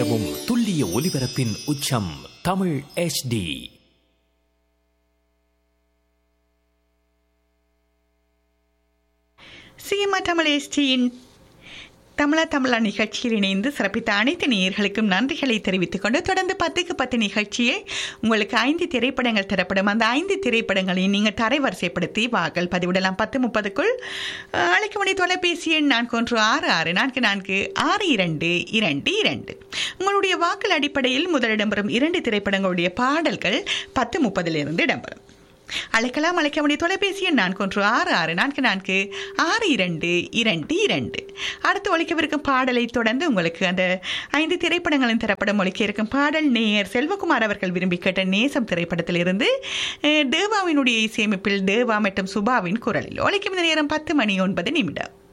நிலவும் துல்லிய ஒலிபரப்பின் உச்சம் தமிழ் HD சிஎம்ஆ தமிழ் எஸ்டியின் தமிழா தமிழா நிகழ்ச்சியில் இணைந்து சிறப்பித்த அனைத்து நேயர்களுக்கும் நன்றிகளை தெரிவித்துக் கொண்டு தொடர்ந்து பத்துக்கு பத்து நிகழ்ச்சியை உங்களுக்கு ஐந்து திரைப்படங்கள் தரப்படும் அந்த ஐந்து திரைப்படங்களையும் நீங்கள் தரைவரிசைப்படுத்தி வாக்கள் பதிவிடலாம் பத்து முப்பதுக்குள் அஹ், அழைக்க வேண்டிய தொலைபேசி எண் நான்கு ஒன்று ஆறு ஆறு நான்கு நான்கு ஆறு இரண்டு இரண்டு இரண்டு உங்களுடைய வாக்கள் அடிப்படையில் முதல் இடம்பெறும் இரண்டு திரைப்படங்களுடைய பாடல்கள் பத்து முப்பதிலிருந்து இடம்பெறும் அழைக்கலாம் அழைக்க வேண்டிய தொலைபேசி எண் நான்கு ஒன்று ஆறு ஆறு நான்கு நான்கு ஆறு இரண்டு இரண்டு இரண்டு அடுத்து ஒழிக்கவிருக்கும் பாடலை தொடர்ந்து உங்களுக்கு அந்த ஐந்து திரைப்படங்களின் திரைப்படம் ஒழிக்க இருக்கும் பாடல் நேயர் செல்வகுமார் அவர்கள் விரும்பி கேட்ட நேசம் திரைப்படத்திலிருந்து அஹ், தேவாவினுடைய இசையமைப்பில் தேவா மற்றும் சுபாவின் குரலில் ஒழிக்கும் இந்த நேரம் பத்து மணி ஒன்பது நிமிடம்